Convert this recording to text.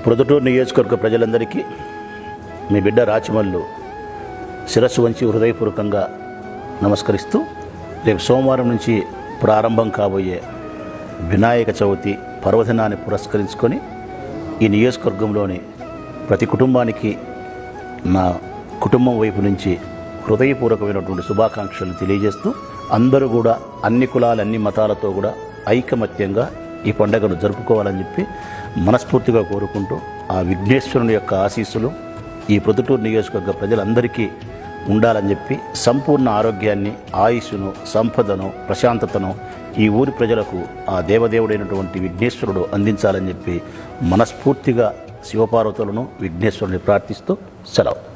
ప్రొద్దుటూరు నియోజకవర్గ ప్రజలందరికీ మీ బిడ్డ రాచమల్లు శిరస్సు వంచి హృదయపూర్వకంగా నమస్కరిస్తూ రేపు సోమవారం నుంచి ప్రారంభం కాబోయే వినాయక చవితి పర్వదినాన్ని పురస్కరించుకొని ఈ నియోజకవర్గంలోని ప్రతి కుటుంబానికి నా కుటుంబం వైపు నుంచి హృదయపూర్వకమైనటువంటి శుభాకాంక్షలు తెలియజేస్తూ అందరూ కూడా అన్ని కులాలు అన్ని మతాలతో కూడా ఐకమత్యంగా ఈ పండుగను జరుపుకోవాలని చెప్పి మనస్ఫూర్తిగా కోరుకుంటూ ఆ విఘ్నేశ్వరుని యొక్క ఆశీస్సులు ఈ ప్రొద్దుటూరు నియోజకవర్గ ప్రజలందరికీ ఉండాలని చెప్పి సంపూర్ణ ఆరోగ్యాన్ని ఆయుష్ను సంపదను ప్రశాంతతను ఈ ఊరి ప్రజలకు ఆ దేవదేవుడైనటువంటి విఘ్నేశ్వరుడు అందించాలని చెప్పి మనస్ఫూర్తిగా శివపార్వతులను విఘ్నేశ్వరుని ప్రార్థిస్తూ సెలవు